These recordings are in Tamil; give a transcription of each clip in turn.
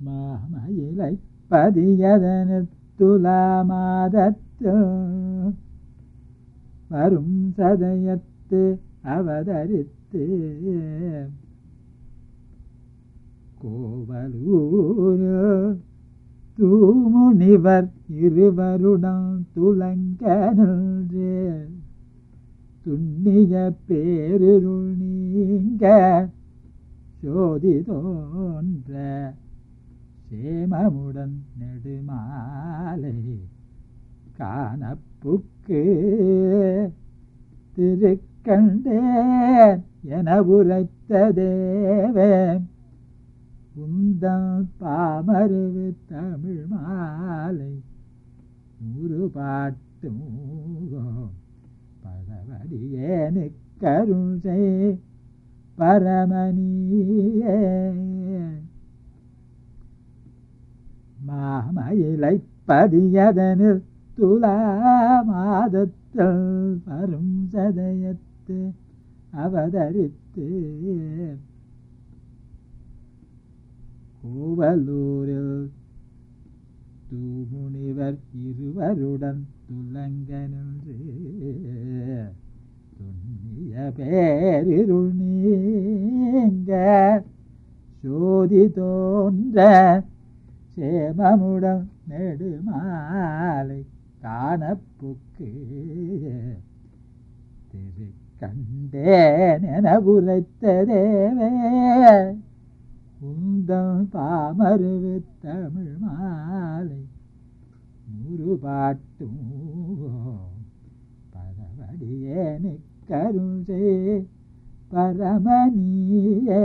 மாமயிலை பதியதன துலாமாதத்து வரும் சதயத்து அவதரித்து கோவலூர் தூமுனிவர் இருவருடன் துலங்க நின்றே துண்ணிய பேருள் நீங்க சோதி தோன்ற சேமமுடன் நெடுமாலை காணப்புக்கு திருக்கண்டேன் என உரைத்த தேவன் உந்தம் பாமருவு தமிழ் மாலை நூறு பாட்டும் பதவடியேனு கருணை பரமணியே மாமயிலை பதியதனில் துலா மாதத்தில் வரும் சதயத்து அவதரித்து கோவலூரில் தூமுனிவர் இருவருடன் துலங்க நின்று துண்ணிய பேரிருள் நீங்க சோதி தோன்ற சேமமுடன் நெடுமாலை காணப்புக்கு திரு கண்டேன் என உரைத்த தேவே உந்தம் பாமருவு தமிழ் மாலை நூறு பாட்டும் பரவடியேனு கருணை பரமணியே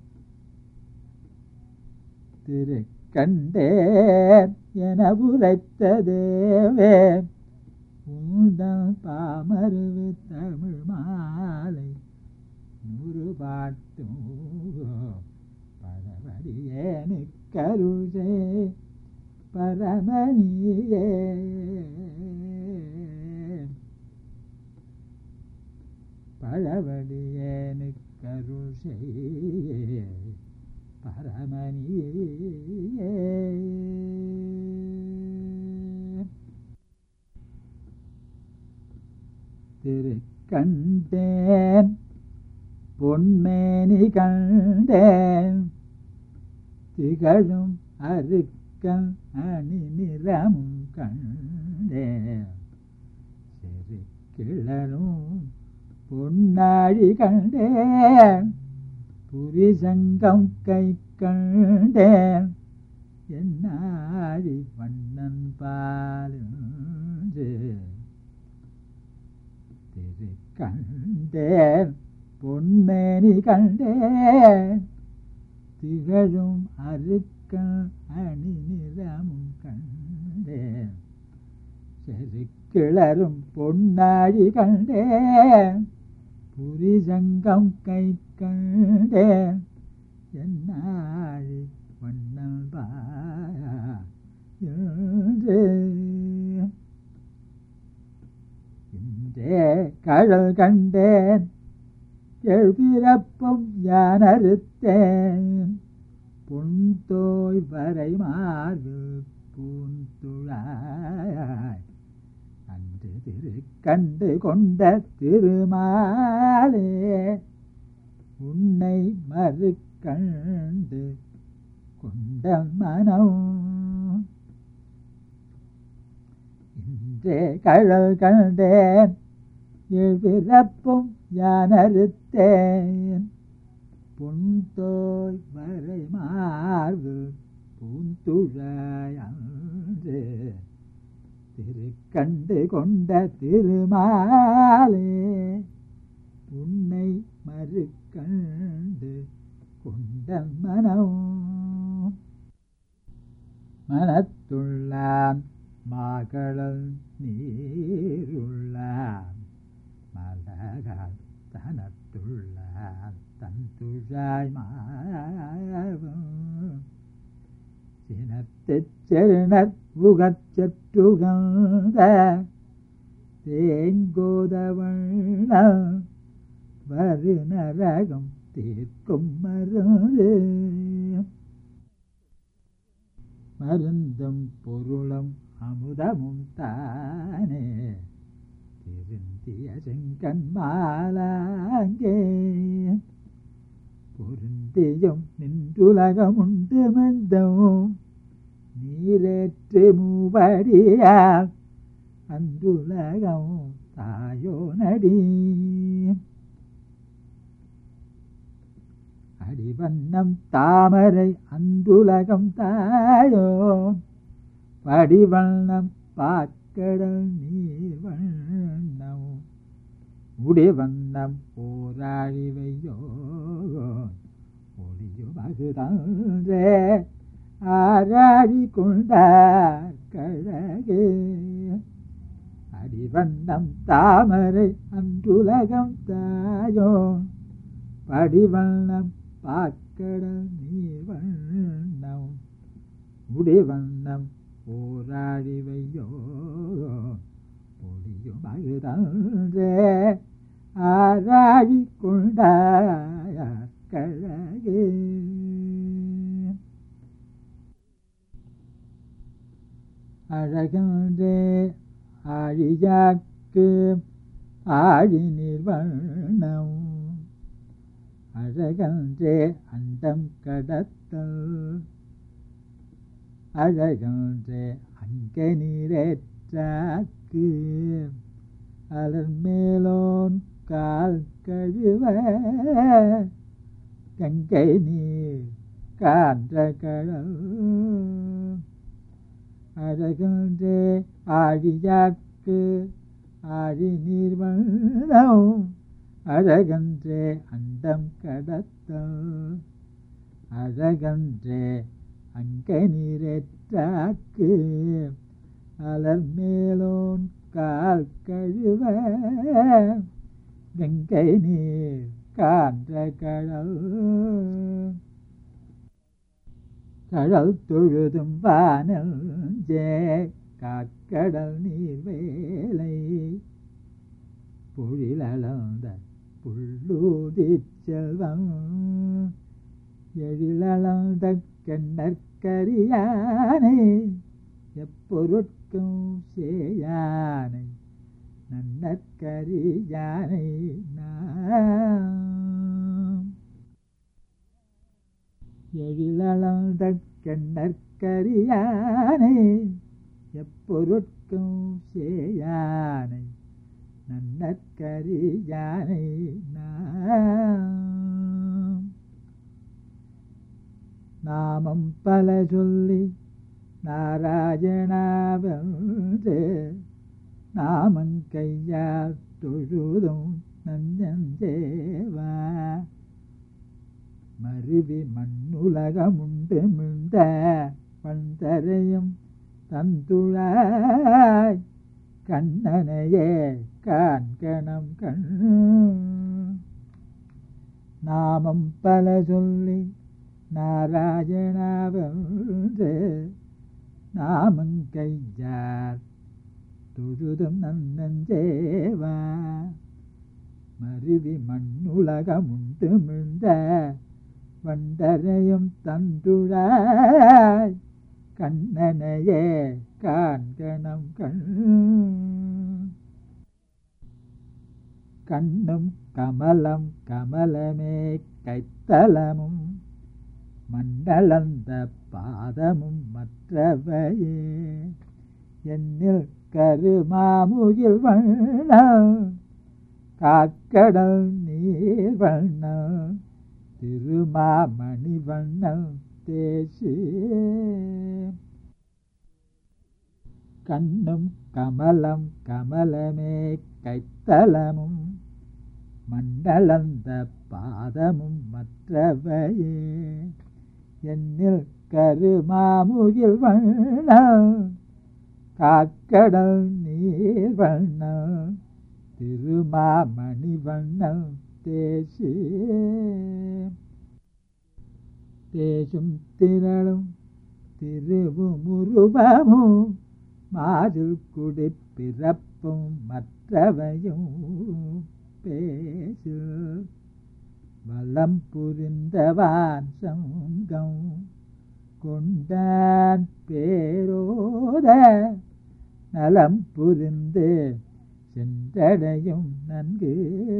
திரு கண்டேன் என உரைத்த தேவே உந்தம் பாமருவு தமிழ் மாலை நூறு பாட்டும் பரவடியேனு கருணை பரமணியே பழவடியேனு கருஷை பரமணியே திருக்கண்டேன் பொன்மேனி கண்டேன் திகழும் அருக்கம் அணி நிறமும் கண்டேன் சிறு கிளரும் பொன்னாழி கண்டேன் புரிசங்கம் கை கண்டேன் என்னாழி வண்ணன் பாலு திரு கண்டேன் பொன்மேனி கண்டேன் திகழும் அருக்க அணி நிறமும் கண்டேன் செரு கிளரும் பொன்னாழி கண்டேன் புரிசங்கம் கை கண்டேன் என்னாழி வண்ணல் இன்றே கடல் கண்டேன் எழுபிறப்பும் யானறுத்தேன் புன்தோய் வரை மார்பு பூந்துழாய் அன்று திரு கண்டு கொண்ட திருமாலே உன்னை மறு கண்டு கொண்ட மனம் இன்றே கழல் கண்டேன் எழுபிறப்பும் யானறுத்தேன் புன்தோய் வரை மார்பு பூந்துழாயன்று திரு கண்டு கொண்ட திருமாலே உன்னை மறு கண்டு கொண்ட மனம் மனத்துள்ளான் மகளல் நீருள்ளான் மலகால் தனத்துள்ளான் தன் துழாய் மாவும் சினத்துச் செருணர் உகச்சற்றுகந்த தேங்கோதவண்ணம் வரு நரகம் தீர்க்கும் மருந்து மருந்தும் பொருளும் அமுதமும் தானே திருந்திய செங்கன் மாலாங்கே பொருந்தியும் நின்றுலகமுண்டு மெந்தவும் நீரேற்று மூவடியால் அன்றுலகம் தாயோ நடி அடிவண்ணம் தாமரை அந்துலகம் தாயோ படிவண்ணம் பாக்கடல் நீர் வண்ணம் முடிவண்ணம் போராழிவையோ ஒளியுமகுதன்றே ஆராடி கொண்டார் கழகே அடிவண்ணம் தாமரை அன்றுலகம் தாயோ படிவண்ணம் பாக்கடல் நீர் வண்ணம் முடிவண்ணம் போராடிவையோ பொடியும் அழுதன்றே ஆராடி கொண்டாய கழகே அழகன்றே ஆழியாக்கு ஆழி நிர்வண்ணம் அழகன்றே அண்டம் கடத்தல் அழகன்றே அங்க நீரேற்றாக்கு அலர் மேலோன் கால் கழுவ கங்கை நீர் கான்ற கடல் அழகன்றே ஆழியாக்கு ஆழி நீர் வண்ணம் அழகன்றே அண்டம் கடத்தல் அழகன்றே அங்க நீரேற்றாக்கு அலர் மேலோன் கால் கழுவ கங்கை நீர் கான்ற கடல் கடல் தொழுதும் வானல் ஜே காக்கடல் நீர் வேலை பொழிலளந்த புள்ளூதி செல்வம் எழிலளந்த கண்ணற்கரியானை எப்பொருட்கும் சேயானை நன்னற்கரியானை நாம் எழிலளந்த கண்ணற்கரியானை எப்பொருட்கும் சேயானை நன்னற்கரியானை நாம் நாமம் பல சொல்லி நாராயணாவென்று நாமங்கையால் தொழுதும் நஞ்சந்தேவா மருவி மண்ணுலகமுண்டு மிழ்ந்த பந்தரையும் தந்துழாய் கண்ணனையே காண்கணம் கண் நாமம் பல சொல்லி நாராயணாவென்று நாமங்கையார் தொழுதும் நன்னஞ்சேவா மருவி மண்ணுலகமுண்டு மிழ்ந்த வண்டரையும் தந்துழாய் கண்ணனையே காண்கணம் கண் கண்ணும் கமலம் கமலமே கைத்தலமும் மண்டலந்த பாதமும் மற்றவையே என்னில் கருமாமுகில் வண்ணம் காக்கடல் நீர் வண்ணம் திருமாமணி வண்ணம் தேசி கண்ணும் கமலம் கமலமே கைத்தலமும் மண்டலந்த பாதமும் மற்றவையே என்னில் கருமாமுகில் வண்ணம் காக்கடல் நீர் வண்ணம் திருமாமணி வண்ணம் தேசி தேசும் திரளும் திருவுமுருவமும் மாதில் குடி பிறப்பும் மற்றவையும் பேசு வளம் புரிந்தவான் சங்கம் கொண்டான் பேரோத நலம் புரிந்து சென்றடையும் நன்கு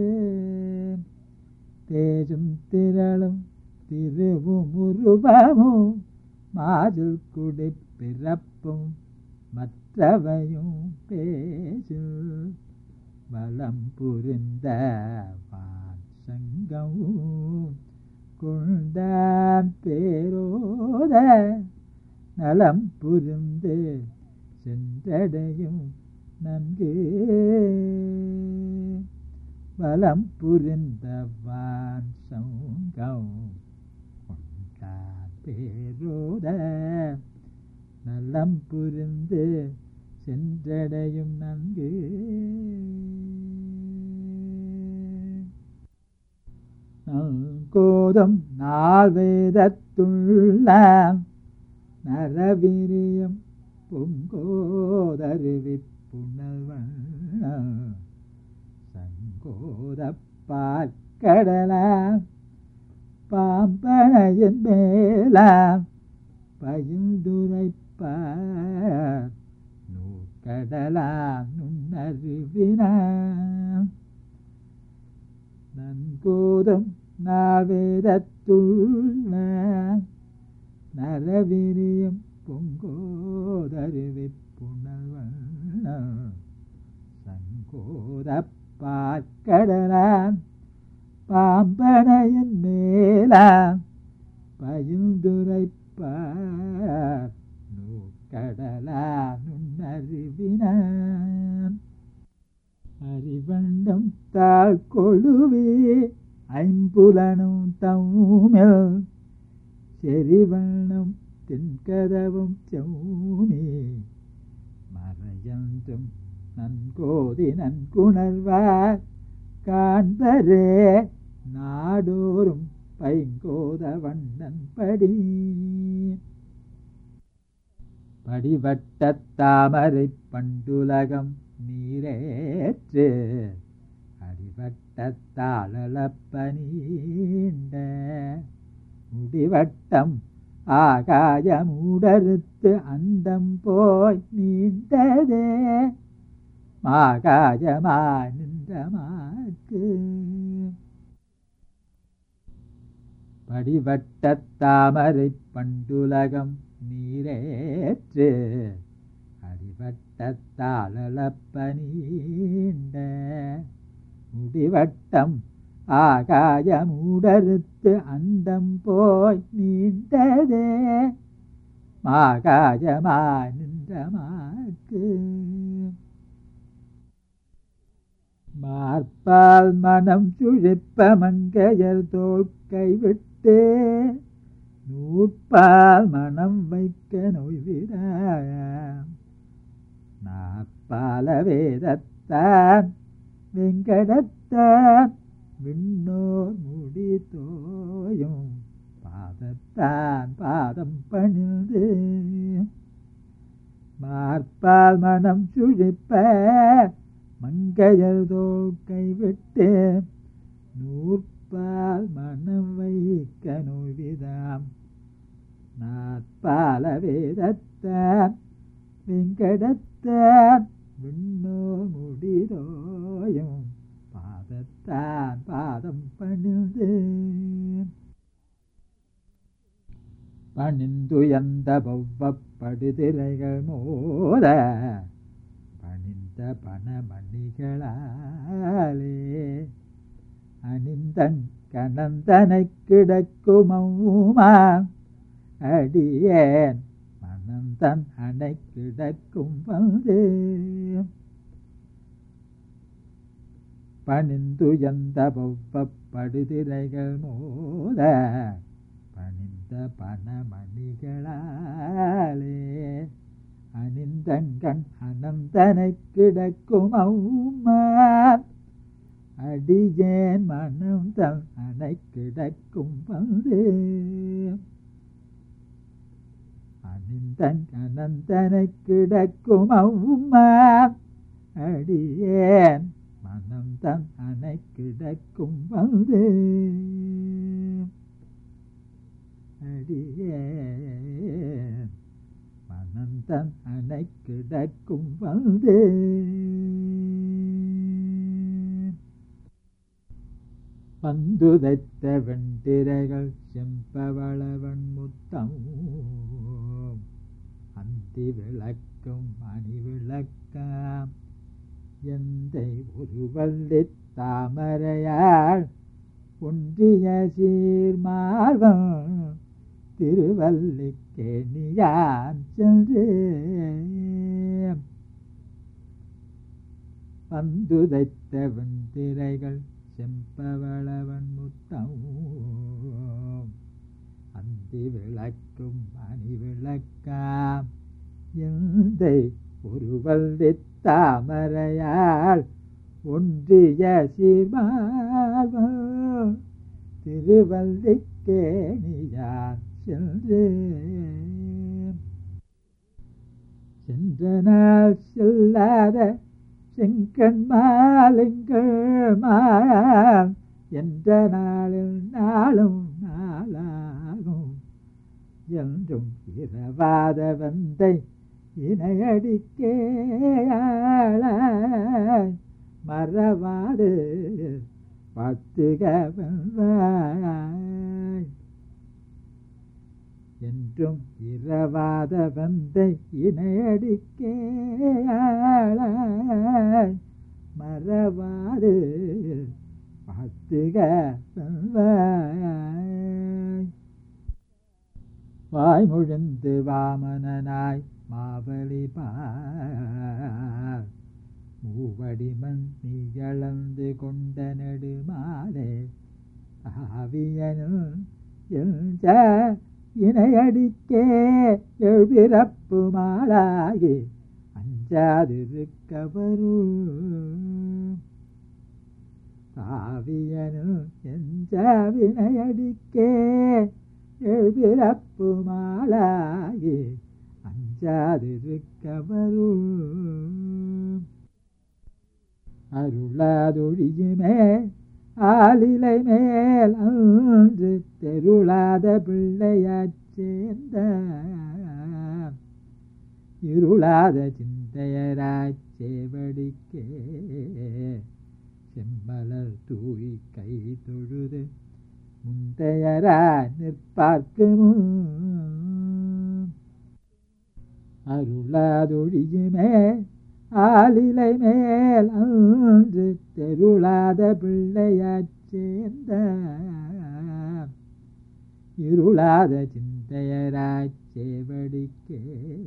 தேஜும் திரளும் திருவும் உருவமும் மாதுள் குடி பிறப்பும் மற்றவையும் பேசு வளம் புரிந்த வான் சங்கமும் கொண்டான் பேரோத நலம் புரிந்து சென்றடையும் நன்கு வலம் புரிந்தவான் சங்கம் கொண்டான் பேரோத நலம் புரிந்து சென்றடையும் நன்கு கோதம் நாள் வேதத்துள்ள நரவிரியம் பொங்கோதருவி புனல்வண்ண சங்கோத பார்க்கடலாம் பாம்பனையின் மேலாம் பயிந்துரைப்பார் நூக்கடலாம் நுண்ணறிவினான் நன்கோதம் நாவேதத்துள்ள நரவிரியம் பொங்கோதருவி புனல்வண்ண சங்கோத பார்க்கடலாம் பாம்பனையின் மேலாம் பயிந்துரைப்பார் நூக்கடலாம் நுண்ணறிவினான் அறிவண்டம் தாழ் கொழுவே ஐம்புலனும் தம்மில் செறிவண்ணம் தென்கதவும் செம்மி மறையந்தும் நன்கோதி நன்குணர்வார் காண்பரே நாடோறும் பைங்கோத வண்ணன் படி படிவட்டத் தாமரை பண்டுலகம் நீரேற்று அடிவட்டத்தாளப்பனீண்ட முடிவட்டம் ஆகாயமூடறுத்து அண்டம் போய் நீண்டதே மாகாயமாய் நின்ற மாக்கு படிவட்டத் தாமரை பண்டுலகம் நீரேற்று அடிவட்டத்தாளப்பனீண்ட முடிவட்டம் ஆகாயமூடறுத்து அண்டம் போய் நீண்டதே மாகாயமாய் நின்ற மாக்கு மார்பால் மனம் சுழிப்ப மங்கையர் தோல் கைவிட்டு நூற்பால் மனம் வைக்க நோய்விட நாப்பால வேதத்தான் வெங்கடத்தான் விண்ணோர் முடி தோயும் பாதத்தான் பாதம் பணிந்து மார்பால் மனம் சுழிப்ப மங்கையர் தோல் கைவிட்டு நூற்பால் மனம் வைக்க நோய்விதாம் நாற்பால வேதத்தான் வெங்கடத்தான் விண்ணோ முடிதோயும் பாதத்தான் பாதம் பணிந்து பணிந்துயர்ந்த பௌவப்படுதிரைகள் மோத பணிந்த பணமணிகளாலே அணிந்தங் கணந்தனை கிடக்குமௌமா அடியேன் மனந்தன் அணை கிடக்கும் வந்து பணிந்துயர்ந்த பௌவப்படுதிரைகள் மோத பணிந்த பணமணிகளாலே அணிந்தங்கண் அனந்தனை கிடக்கும் அம்மா அடியேன் மனம் தன் அணை கிடக்கும் வந்து அணிந்தன் அனந்தனை கிடக்கும் அம்மா அடியேன் மனம் தன் அணை கிடக்கும் வந்து அடியேன் தன் அணை கிடக்கும் வந்து பந்துதைத்த வெண்டிரைகள் செம்பவளவன் முத்தம் அந்தி விளக்கும் மணி விளக்காம் எந்தை ஒரு வள்ளி தாமரையாள் ஒன்றிய சீர்மார்வம் திருவல்லிக்கேணியான் சென்று பந்துதைத்த வெண்திரைகள் செம்பவளவன் முத்தம் அந்தி விளக்கும் மணி விளக்காம் எந்தை ஒரு வள்ளி தாமரையாள் ஒன்றிய சீர்மார்வம் திருவல்லிக்கேணியான் சென்று சென்ற நாள் செல்லாத செங்கண்மாலிங்கள் மான் என்ற நாளில் நாளும் நாளாகும் என்றும் இரவாத வந்தை இணையடிக்கே மறவாடு பத்துகவன்வாய் என்றும் இரவாத வந்தை இணையடிக்கே மறவாடு பத்துகவன்வாய் வாய்முழுந்து வாமனனாய் மாவலி பார் மூவடிமன் நீயளந்து கொண்ட நெடுமாலே ஆவியனும் என்ற இணையடிக்கே எழுபிறப்பு மாளாகி அஞ்சாதிருக்க வரும் தாவியனும் என்ற வினையடிக்கே எழுபிறப்பு மாளாகி அஞ்சாதிருக்க வரும் அருளாதொழியுமே ஆலிலை மேல் அன்று தெருளாத பிள்ளையாச் சேர்ந்த இருளாத சிந்தையராச் சேவடிக்கே செம்மலர் தூய் கை தொழுது முந்தையரா நிற்பார்க்கும் அருளாதொழியுமே ஆலிலை மேல் அன்று தெருளாத பிள்ளையாச் சேர்ந்த இருளாத சிந்தையராச் சேவடிக்கே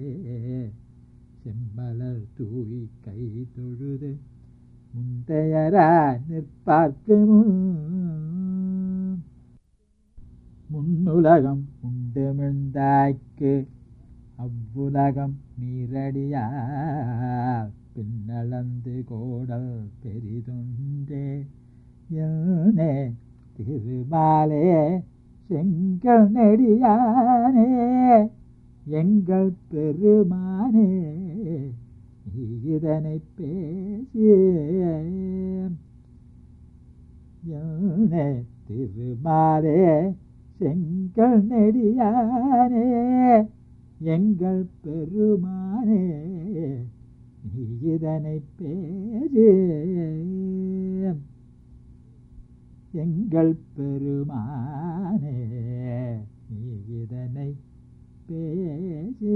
செம்மலர் தூய் கை தொழுது முந்தையரா நிற்பார்க்கும் முன்னுலகம் உண்டுமிழ்ந்தாய்க்கு அவ்வுலகம் நீரடியா பின்னளந்து கோடல் பெரிதுண்டே யனே திருமாலே செங்கல் நெடியானே எங்கள் பெருமானே இதனை பேசியே யனே திருமாலே செங்கல் நெடியானே எங்கள் பெருமானே நீ இதனை பேரே எங்கள் பெருமானே நீ இதனை பேசே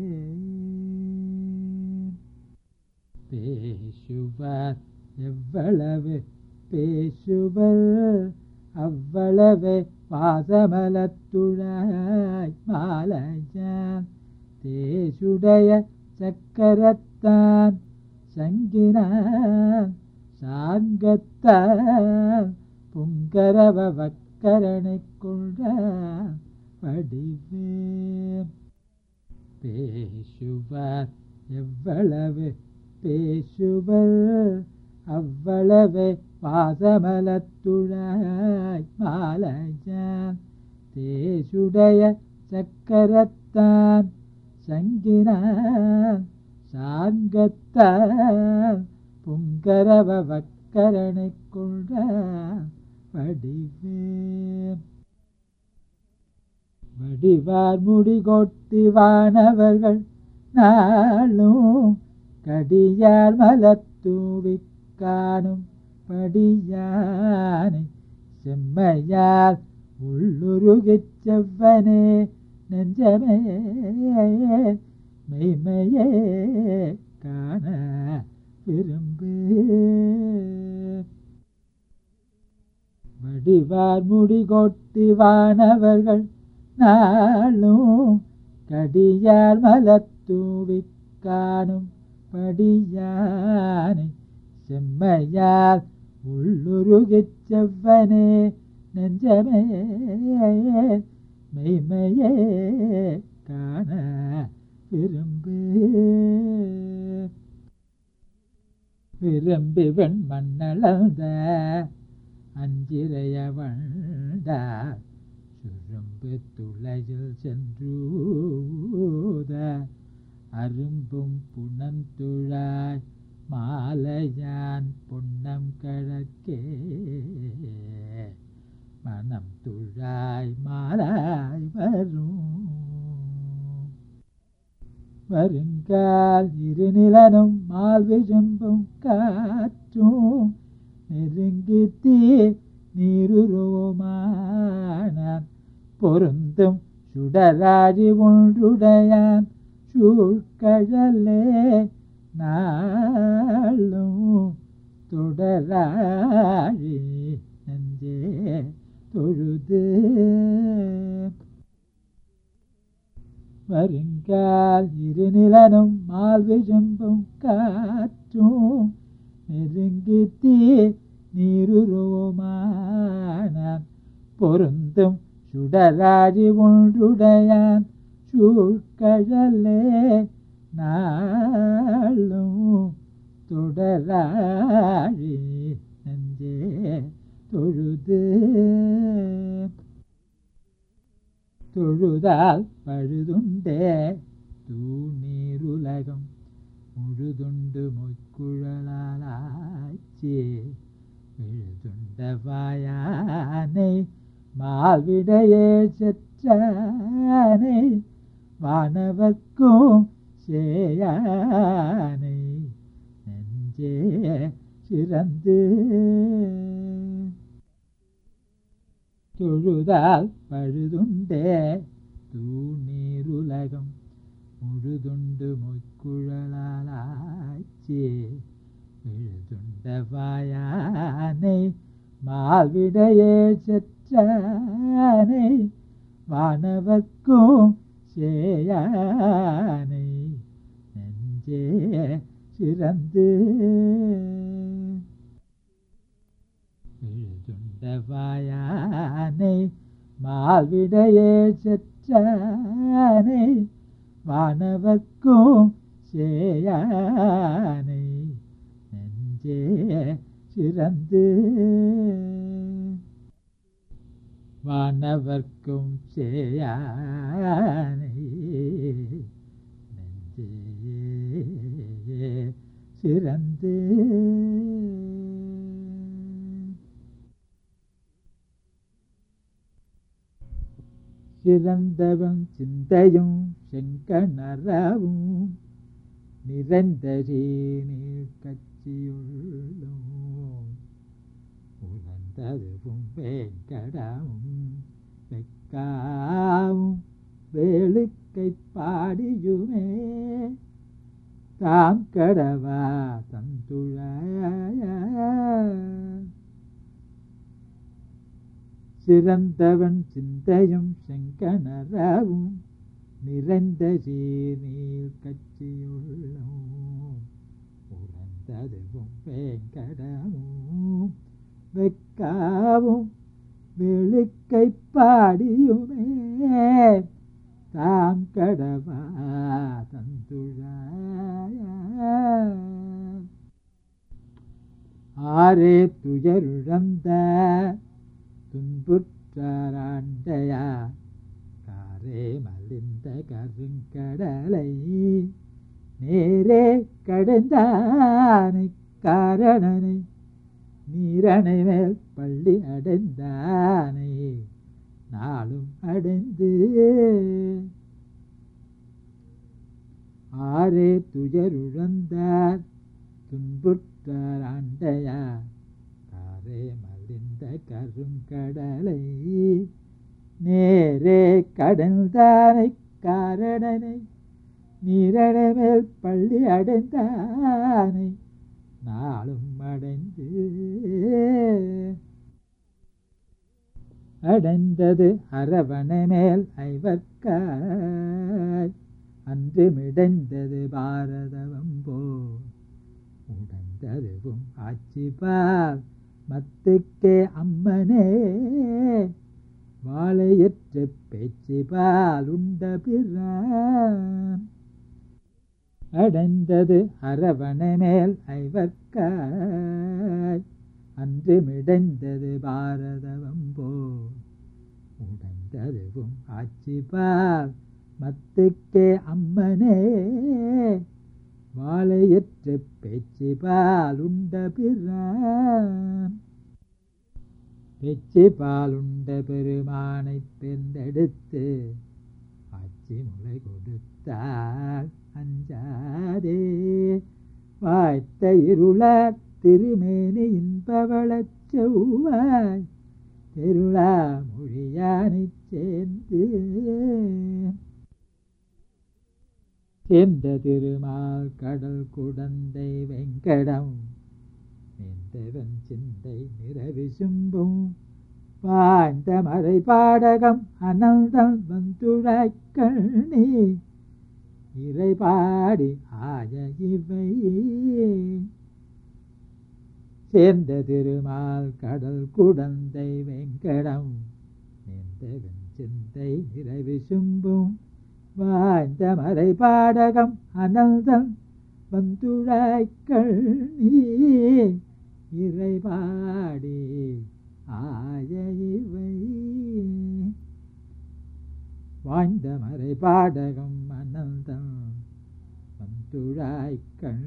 பேசுவார் எவ்வளவு பேசுவர் அவ்வளவு பாசமலத்துழாய் மாலையான் தேசுடைய சக்கரத்தான் சங்கினான் சார்கத்தான் புங்கரவ வக்கரனை கொண்ட வடிவே பேசுவார் எவ்வளவு பேசுவர் அவ்வளவு பாசமலத்துழாய் மாலையான் தேசுடைய சக்கரத்தான் சங்கினான் சார்கத்தான் புங்கரவ வக்கரனை கொண்ட வடிவே வடிவார் முடி கொட்டி வானவர்கள் நாளும் கடியார் மலத்தூவி காணும் படியானை செம்மையால் உள்ளுருகிச் செவ்வனே நெஞ்சமே மெய்மையே காண விரும்பு வடிவார் முடி கொட்டி வானவர்கள் நாளும் கடியார் மலத்தூவி காணும் படியானை செம்மையால் உள்ளுருகிச் செவ்வனே நெஞ்சமே மெய்மையே காண விரும்பு விரும்பி வெண் மண்ணளந்த அஞ்சிரைய வண்டார் சுரும்பு துளையில் சென்றூத அரும்பும் புனந்துழாய் மாலையான் பொன்னம் கழக்கே மனம் துழாய் மாலாய் வரும் வருங்கால் இருநிலனும் மால் விஜம்பும் காற்றும் நெருங்கி தீ நீருருவமானான் பொருந்தும் சுடராழி ஒன்றுடையான் சூழ்கழலே நாளும் தொடராழி நெஞ்சே தொழுது வருங்கால் இருநிலனும் மால் விஜம்பும் காற்றும் நெருங்கி தீ நீருருவமானான் பொருந்தும் சுடராழி ஒன்றுடையான் சூழ்கழலே நாளும் தொடராழி நெஞ்சே தொழுது தொழுதால் பழுதுண்டே தூணீருலகம் முழுதுண்டு மொய்க்குழலாச்சி விழுதுண்ட வாயானை மால்விடையே செற்றானை வானவர்க்கும் சேயானை நெஞ்சே சிறந்து தொழுதால் பழுதுண்டே தூணீருலகம் முழுதுண்டு மொய்க்குழலாச்சி விழுதுண்ட வாயானை மால்விடையே செற்றானை வானவர்க்கும் சேயானை நெஞ்சே சிறந்து விழுதுண்ட வாயானை மால்விடையே செற்றானை வானவர்க்கும் சேயானை நெஞ்சே சிறந்து வானவர்க்கும் சேயானை நெஞ்சே சிறந்து சிறந்தவன் சிந்தையும் செங்கணரவும் நிறைந்த நீர் கட்சியுள்ளும் உணர்ந்ததுவும் வேங்கடமும் வெக்காவும் வேளுக்கை பாடியுமே தாம் கடவா தந்துழாய சிறந்தவன் சிந்தையும் செங்கணரவும் நிறைந்த சீர்நீர் கட்சியுள்ளும் உறந்ததுவும் வேங்கடமும் வெக்காவும் வெளுக்கை பாடியுமே தாம் கடவா தந்துழாய ஆரே துயருழந்த துன்புற்றாராண்டையா காரே மலிந்த கருங்கடலை நேரே கடந்தானை காரணனை நீரணை மேல் பள்ளி அடைந்தானை நாளும் அடைந்து ஆரே துயருழந்தார் துன்புற்றார் ஆண்டையார் காரே மலிந்த கருங்கடலை நேரே கடல்தானை காரணனை நீரடமேல் பள்ளி அடைந்தானை நாளும் அடைந்து அடைந்தது அரவண மேல் ஐவர்க்காய் அன்று மிடைந்தது பாரதவம் போ உடைந்ததுவும் ஆட்சிபால் மத்துக்கே அம்மனே வாழையற்ற பேச்சிபால் உண்ட பிறான் அடைந்தது அரவண மேல் ஐவர்க்காய் அன்று மிடைந்தது பாரதவம் போ உடைந்ததுவும் ஆட்சிபால் மத்துக்கே அம்மனே வாழையற்ற பேச்சிபால் உண்ட பிறான் பேச்சிபால் உண்ட பெருமானை பெந்தெடுத்து ஆட்சி முளை கொடுத்தாள் அஞ்சாதே வாய்த்த இருளார் திருமேனி இன்பவளச் செவ்வாய் தெருளா மொழியானைச் சேர்ந்து சேர்ந்த திருமால் கடல் குடந்தை வெங்கடம் நேர்ந்தவன் சிந்தை நிறவிசும்பும் பாய்ந்த மறை பாடகம் அனந்தம் வந்துழாய்க் கண்ணி இறை பாடி ஆய இவை சேர்ந்த திருமால் கடல் குடந்தை வெங்கடம் நேர்ந்தவன் சிந்தை நிறைவிசும்பும் வாய்ந்த மறை பாடகம் அனந்தம் வந்துழாய்க்கள் இறைபாடி ஆய இவை வாய்ந்த மறை பாடகம் அனந்தம் வந்துழாய்க்கள்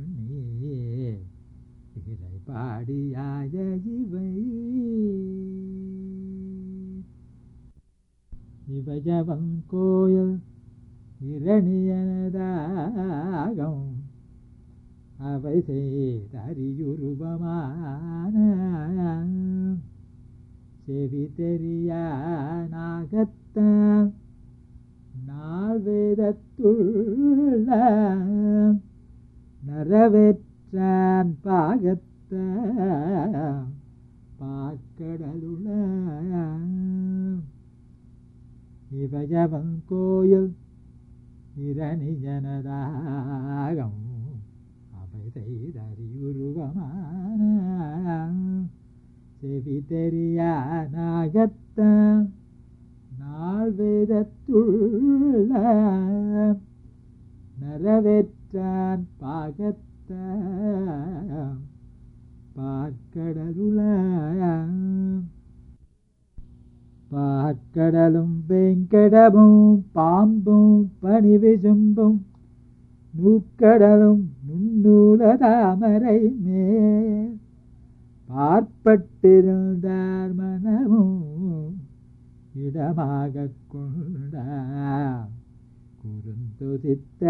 இறைபாடியாய இவை இவயவன் கோயில் இரணியனதாகம் அவை செய்தறியுருவமான செவி தெரியானாகத்தான் நாள் வேதத்துள்ள நரவேற்றான் பாகத்த பார்க்கடலுள்ள இவயவன் கோயில் இரணியனதாகம் அவை செய்தறியுருவமான செவி தெரியானாகத்த நாள் வேதத்துள்ள நரவேற்றான் பாகத்த பார்க்கடலுள பார்க்கடலும் வெங்கடமும் பாம்பும் பணிவிசும்பும் நூக்கடலும் நுண்ணூல தாமரை மேல் பார்ப்பட்டிருந்தார் மனமும் இடமாக கொண்டார் குறுந்துதித்த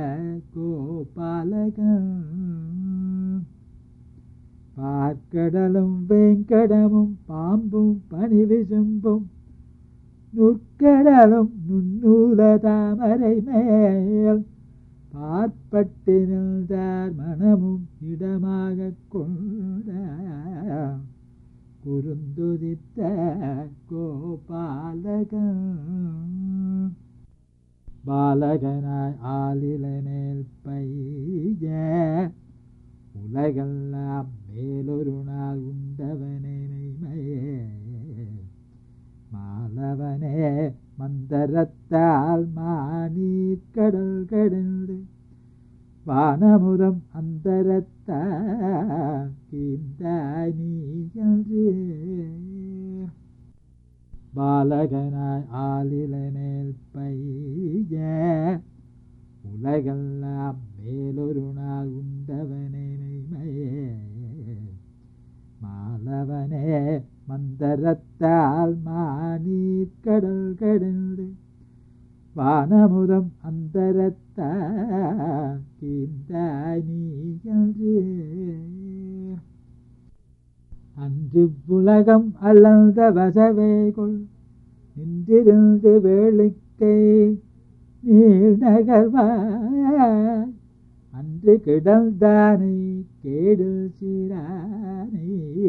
கோபாலகம் பார்க்கடலும் வெங்கடமும் பாம்பும் பணிவிசும்பும் நுற்கடலும் நுண்ணூல தாமரை மேல் பார்ப்பட்டிருந்தார் மனமும் இடமாக கொண்ட குறுந்துதித்த கோபாலகம் பாலகனாய் ஆலில மேல் பைய உலகெல்லாம் மேலொரு நாள் உண்டவனே மெய்மையே மாலவனே மந்தரத்தால் மானீர் கடல் கடந்து வானமுதம் அந்தரத்தால் கீந்தாய் நீ என்று பாலகனாய் ஆலில மேல் பைய உலகெல்லாம் மேலொரு நாள் உண்டவனே மெய்மையே மாலவனே மந்தரத்தால் மானீர் கடல் கடந்து வானமுதம் அந்தரத்த கீந்தாய் நீ என்று அன்று உலகம் அளந்த வசவேகுள் நின்றிருந்து வேளுக்கை நீள் நகர்வாய் அன்று கிடந்தானை கேடு சீரானை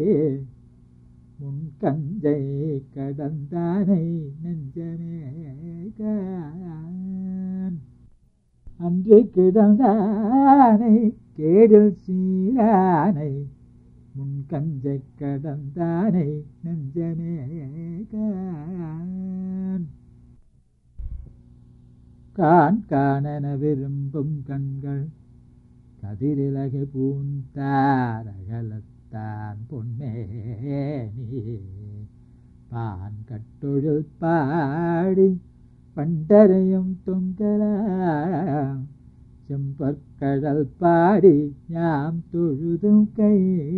முன் கஞ்சை கடந்தானை நெஞ்சமே கான். அன்று கிடந்தானை கேடில் சீரானை முன் கஞ்சை கடந்தானை நெஞ்சமே கான். கான் காணன விரும்பும் கண்கள் கதிரிலகு பூந்தாரகலத்தான் பொன்மேனி பான் கட்டொழில் பாடி பண்டரையும் தொங்கலாம் செம்பற்கடல் பாடி யாம் தொழுதும் கை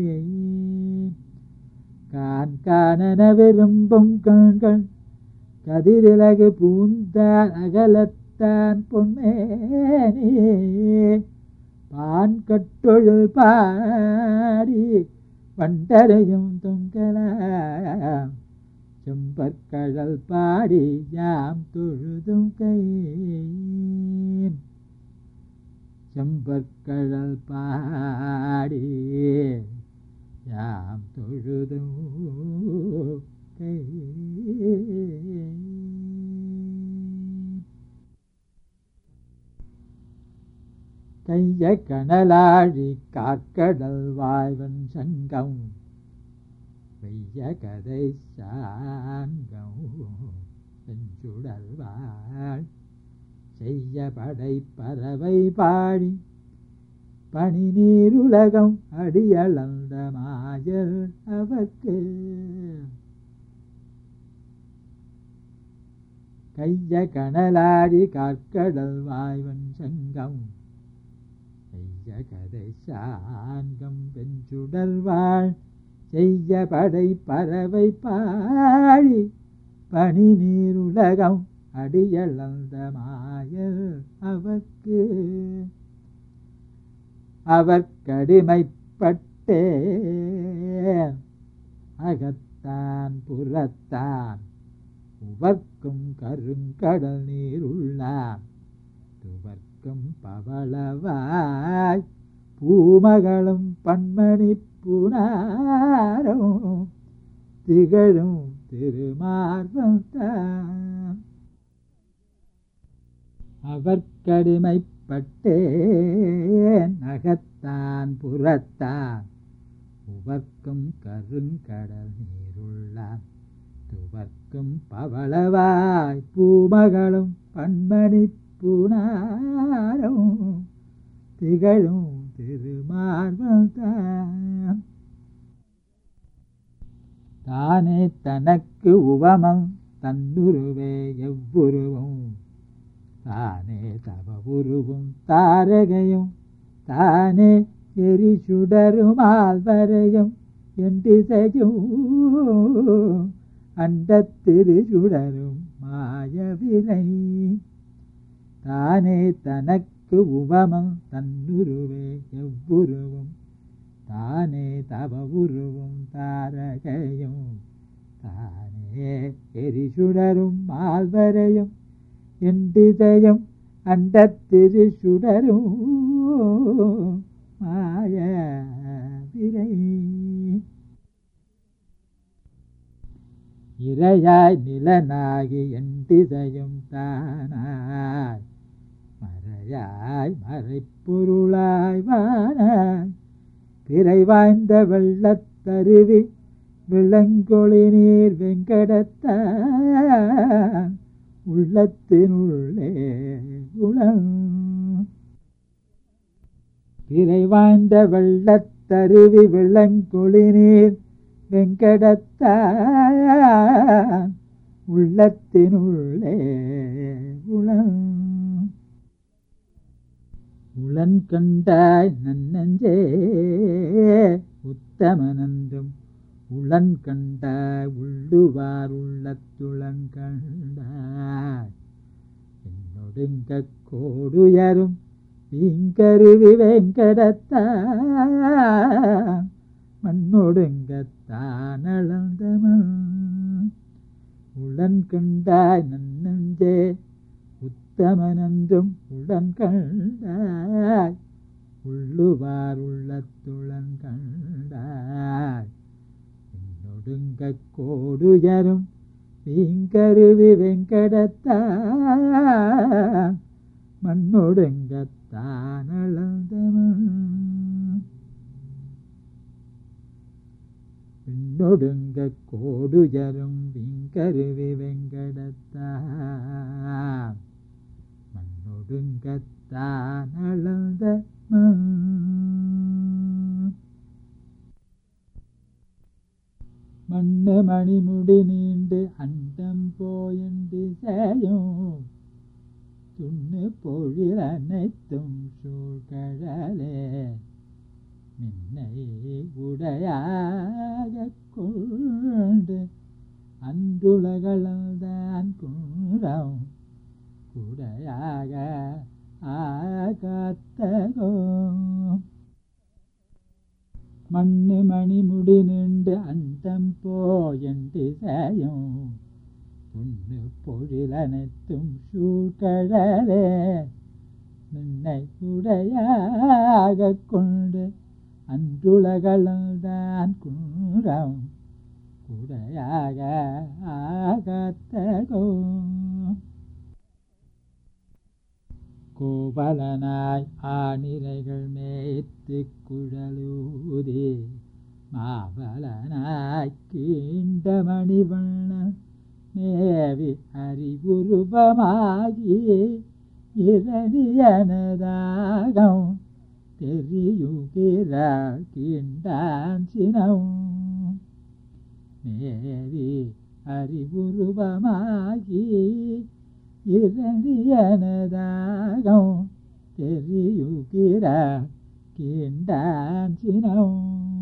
கான் காணன விரும்பும் கண்கள் கதிரிலகு பூந்தார் அகலத்தான் பொன்மேனி பான் கட்டொழில் பாடி பண்டரையும் தொங்கலாம் செம்பற்கடல் பாடி யாம் தொழுதும் கை செம்பற்கடல் பாடி யாம் தொழுதும் கை கைய கனலாழி காக்கடல் வாய்வன் சங்கம் வெய்ய கதை சாங்கம் செஞ்சுடல் வாழ் செய்ய படை பறவை பாடி பனி நீருலகம் அடியளந்த மாயல் அவர்க்கு கைய கனலாடி கார்க்கடல் வாய்வன் சங்கம் செய்ய கதை சாங்கம் வெஞ்சுடல் வாழ் செய்ய படை பறவை பாழி பனி நீருலகம் அடியளந்த மாயல் அவர்க்கு அவர்க்கடிமைப்பட்டே அகத்தான் புறத்தான் உவர்க்கும் கருங்கடல் நீருள்ளான் துவர்க்கும் பவளவாய் பூமகளும் பன்மணி புனாரும் திகழும் திருமார்பம் தான் அவர்க்கடிமைப்பட்டேன் அகத்தான் புறத்தான் உவர்க்கும் கருங்கடல் நீருள்ளான் துவர்க்கும் பவளவாய் பூமகளும் பன்மணி புனாரும் திகழும் திருமார்பம் தான் தானே தனக்கு உவமம் தன்னுருவே எவ்வுருவும் தானே தவ உருவும் தாரகையும் தானே எரிசுடரும் ஆல்வரையும் எண்டிசையும் அண்டத்திரு சுடரும் மாயவிலை தானே தனக்கு உவமம் தன்னுருவே எவ்வுருவும் தானே தவ உருவும் தாரகையும் தானே எரிசுடரும் மால்வரையும் எண்டிதயம் அண்டத்திரு சுடரும் மாய விரை இரையாய் நிலனாகி எண்டிதயம் தானாய் மறையாய் மறைப்பொருளாய் வானாய் பிறை வாய்ந்த வெள்ளத்தருவி விளங்கொளி நீர் வெங்கடத்தான் உள்ளத்தினுள்ளே உளம் பிறை வாய்ந்த வெள்ளத்தருவி விளங்கொளி நீர் வெங்கடத்தான் உள்ளத்தினுள்ளே உளம் உளன் கண்டாய் நன்னஞ்சே உத்தமனந்தும் உளன் கண்டாய் உள்ளுவார் உள்ளத்துளன் கண்டாய் நொடுங்க கோடுயரும் வீங்கருவி வெங்கடத்த மண்ணொடுங்கத்தானளந்தமன் உடன் கண்டாய் நன்னஞ்சே உத்தமனன்றும் உடன் கண்டாய் உள்ளுவார் உள்ளத்துளன் கண்டாய் என்னொடுங்க கோடுயரும் வீங்கருவி வெங்கடத்தான் மண்ணொடுங்கத்தானளந்தவன் விண்ணொடுங்க கோடுயரும் விங்கருவி வெங்கடத்தான் மண்ணொடுங்கத்தான் அளந்த மண்ணு மணிமுடி நீண்டு அண்டம் போயண்டு செய்யும் துண்ணு பொழில் அனைத்தும் சூழ்கழலே மின்னை உடையாக கொண்டு அன்றுலகளந்தான் குன்றம் குடையாக ஆகாத்தகோ மண்ணு மணிமுடி நின்று அண்டம் போயண்டு செய்யும் துண்ணு பொழிலனைத்தும் சூழ்கழலே நின்னை உடையாக கொண்டு அன்றுலகளந்தான் குன்றம் குடையாக ஆகத்தகோ கோவலனாய் ஆனிரைகள் மேய்த்து குழலூதி மாவலனாய் கீண்ட மணிவண்ண மேவி அறிவுருவமாகி இரணியனதாகம் தெரியுகிற கீண்டான் சினம் மேவி அறிவுருவமாகி இரணியனதாகம் தெரியுகிற கீண்டான் சினம்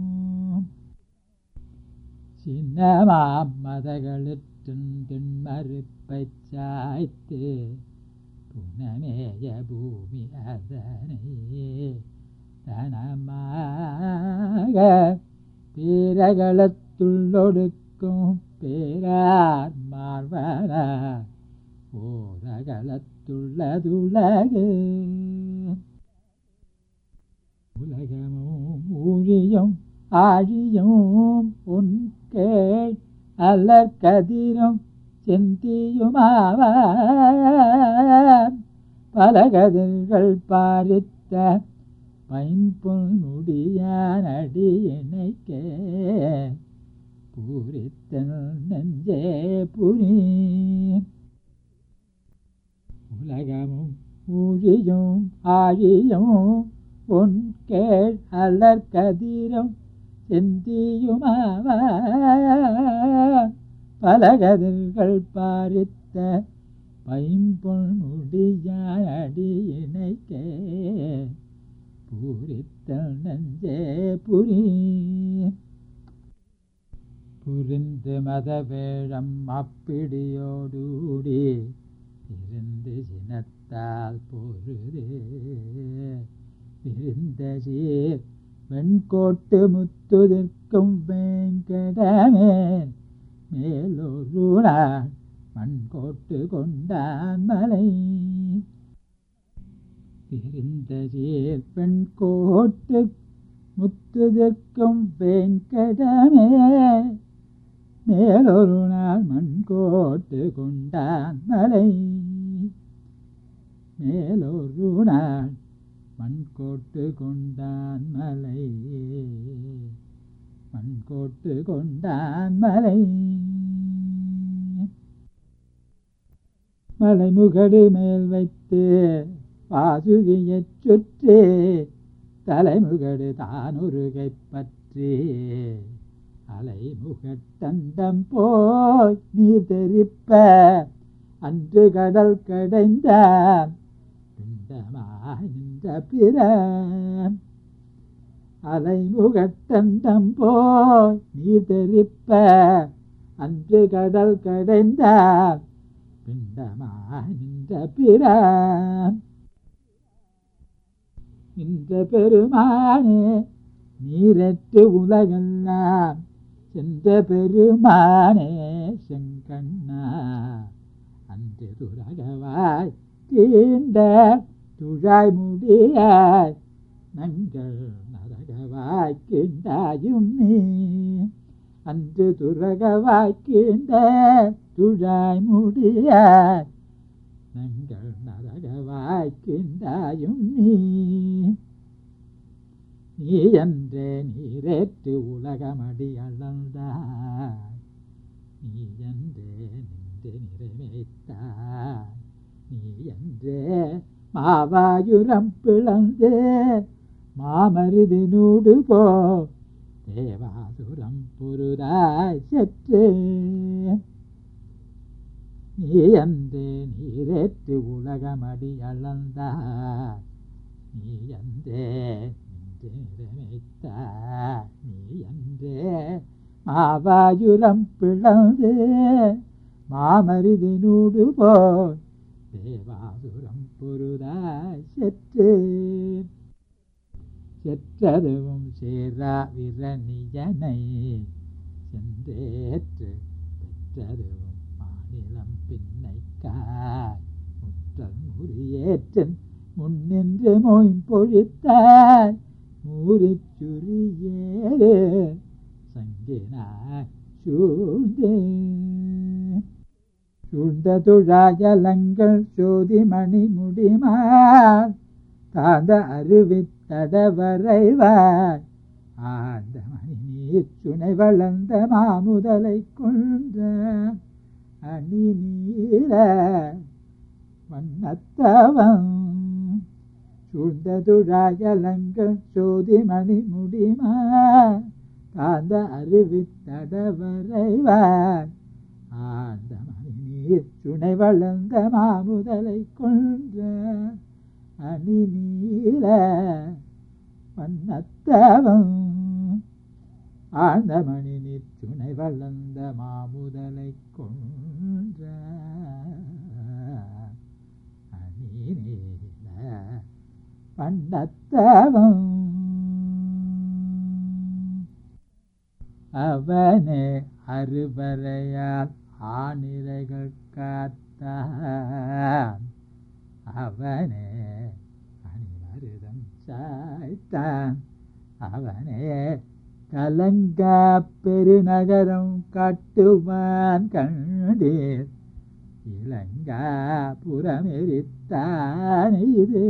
சின்னமாம் மதகளிற்றும் திண்மறுப்பைச் சாய்த்து புனமேய பூமி அதனையே தனமாக பேரகளத்துள்ளொடுக்கும் பேரார் மார்வரா ஓரகலத்துள்ளதுலகு உலகமும் ஊழியும் ஆழியும் உன் கேள் அல்லற்கதிரும் செந்தியுமாவான் பல கதிர்கள் பாரித்த பைம்பொன் முடியான் அடியினைக்கே பூரித்தன் நெஞ்சே புரி உலகமும் ஊழியும் ஆழியும் உன் கேள் அலர்கதிரும் செந்தியுமாவான் பல கதிர்கள் பாரித்த பைம்பொன் முடியான் அடியினைக்கே பூரித்தல் நெஞ்சே புரி புரிந்து மதவேழம் அப்பிடியோடூடி இருந்து சினத்தால் பொருதே விரிந்த சீர் வெண்கோட்டு முத்துதிர்க்கும் வேங்கடமேன் மேலொரு நாள் மண்கோட்டு கொண்டான் மலை விரிந்த சீர் பெண்கோட்டு முத்துதிர்க்கும் வேங்கடமே மேலொரு நாள் மண்கோட்டு கொண்டான் மலை மேலொரு நாள் மண்கோட்டு கொண்டான் மலை மண்கோட்டு கொண்டான் மலை மலைமுகடு மேல் வைத்து வாசுகியைச் சுற்றி தலைமுகடு தானுருகை பற்றி அலைமுகத்தண்டம் போய் நீர் தெரிப்ப அன்று கடல் கடைந்தான் பிண்டமாய் நின்ற பிற அலைமுகத்தண்டம் போய் நீர் தெரிப்ப அன்று கடல் கடைந்தான் பிண்டமாய் நின்ற பிரான் நின்ற பெருமானே நீரற்று உலகெல்லாம் சென்ற பெருமானே செங்கண்ணா அன்று துரகவாய் தீண்ட துழாய் முடியாய் நங்கள் நரகவாய் கிண்டாயும் நீ அன்று துரகவாய் கீண்ட துழாய் முடியாய் நங்கள் நரகவாய் கிண்டாயும் நீ நீ என்றே நீரேற்று உலகமடி அளந்தாய் நீ என்றே நின்று நிறைவேற்றாய் நீ என்றே மாவாயுரம் பிளந்தே மாமருதி நூடு போ தேவாசுரம் புருதாய் செற்றே நீ என்றே நீரேற்று உலகமடி அளந்தாய் நீ என்றே நின்றமைத்தாய் நீ என்றே மாவாயுரம் பிளந்தே மாமருதி நூடு போய் தேவாசுரம் பொருதாய் செற்றே செற்றதுவும் சேரா விரணியனை சென்றேற்று பெற்றதுவும் மாநிலம் பின்னைக்காய் முற்றல் முறியேற்றன் முன்னின்று மொய்ம்பொழித்தாய் மூரிச் சுரியேறு சங்கினாய் சூழ்ந்தே சூழ்ந்த துழாயலங்கள் சோதி மணி முடிமார் தாந்த அருவித்தடவரைவாய் ஆந்த மணி நீர் சுனை வளர்ந்த மாமுதலை கொன்ற அணி நீர வண்ணத்தவம் சூழ்ந்த துழாயலங்கள் சோதி மணி முடிமா தாந்த அருவித்தடவரைவாய் ஆந்த மணி நீர் சுனை வளர்ந்த மாமுதலை கொன்ற அணி நீல வண்ணத்தவம் ஆழ்ந்த மணி நீர் சுனை வளர்ந்த மாமுதலை கொன்ற அணி நீல வண்ணத்தவம் அவனே அறுவரையால் ஆணிரைகள் காத்தான் அவனே அணிமருதம் சாய்த்தான் அவனே கலங்கா பெருநகரம் கட்டுவான் கண்டீர் இலங்கா புறமெரித்தான் இது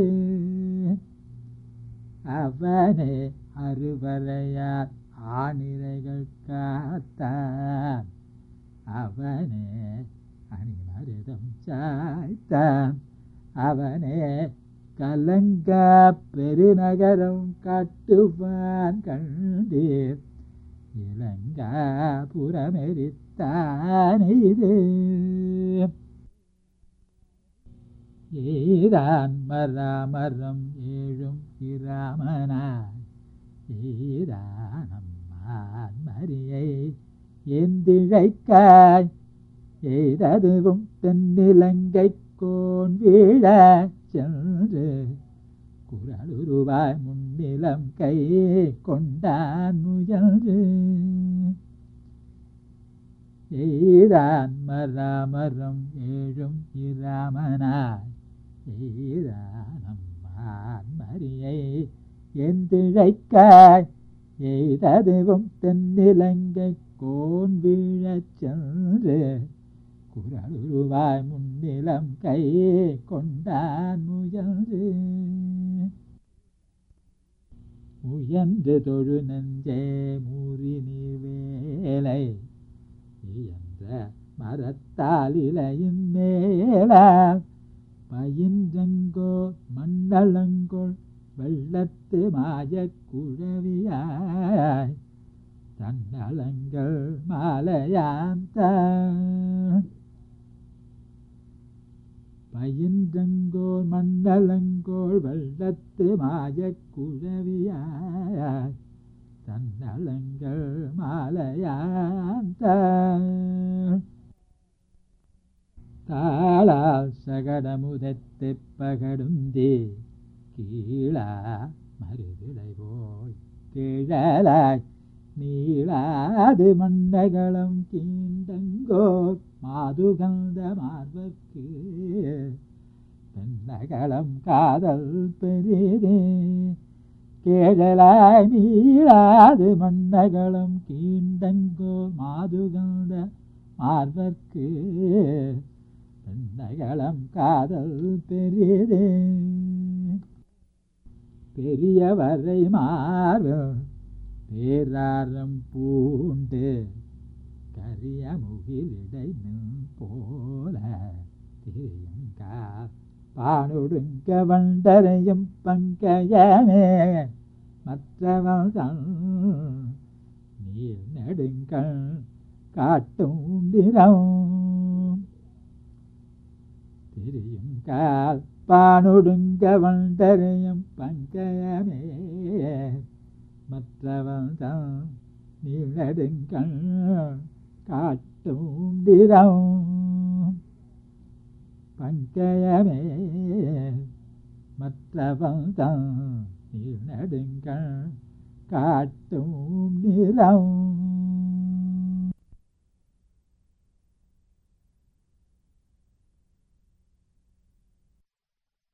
அவனே அறுவரையார் ஆணிரைகள் காத்தான் அவனே அணிமருதம் சாய்த்தான் அவனே கலங்கா பெருநகரம் கட்டுவான் கண்டீர் இலங்கா புறமெரித்தான் இது ஏதான் மராமரம் ஏழும் இராமனாய் ஈரானம்மான் மரியை எந்திழைக்காய் எய்ததுவும் தென்னிலங்கை கோன் வீழ சென்று குரலுருவாய் முன்னிலம் கை கொண்டான் முயன்று எய்தான் மராமரம் ஏழும் இராமனாய் எய்தானம்மான் மரியை எந்திழைக்காய் எய்ததுவும் தென்னிலங்கை கோன் வீழச் சென்று குரலுருவாய் முன்னிலம் கை கொண்டான் முயன்று முயன்று தொழு நெஞ்சே மூறி நீர்வேலை இயன்ற மரத்தால் இலையின் மேலால் பயின்றங்கோ மண்டலங்கோள் வெள்ளத்து மாயக் குழவியாய் தன்னலங்கள் மாலையாந்த பயின்றங்கோள் மண்டலங்கோள் வெள்ளத்து மாயக் குழவியாய் தன்னலங்கள் மாலையாந்த சகடமுதத்தை பகடுந்தே கீழா மருதிடை போய் கீழலாய் நீளாது மண்டகளம் கீண்டங்கோ மாதுகந்த மார்பக்கு பெண்ணகளம் காதல் பெரிதே கேழலாய் நீளாது மண்டகளம் கீண்டங்கோ மாதுகந்த மார்பற்கு பெண்ணகளம் காதல் பெரிதே பெரியவரை மார்பு பேராரம் பூண்டு கரிய முகிலிடை நின் போல திரியுங்கா பானொடுங்க வண்டரையும் பங்கயமே மற்றவன் நீர் நெடுங்கள் காட்டும் தினம் திரியும் கால் பானொடுங்க வண்டரையும் பங்கயமே மற்றவன் தான் நீளடுங்கள் காட்டும் தினம் பங்கயமே மற்றவன் தான் நீளடுங்கள் காட்டும் நிலம்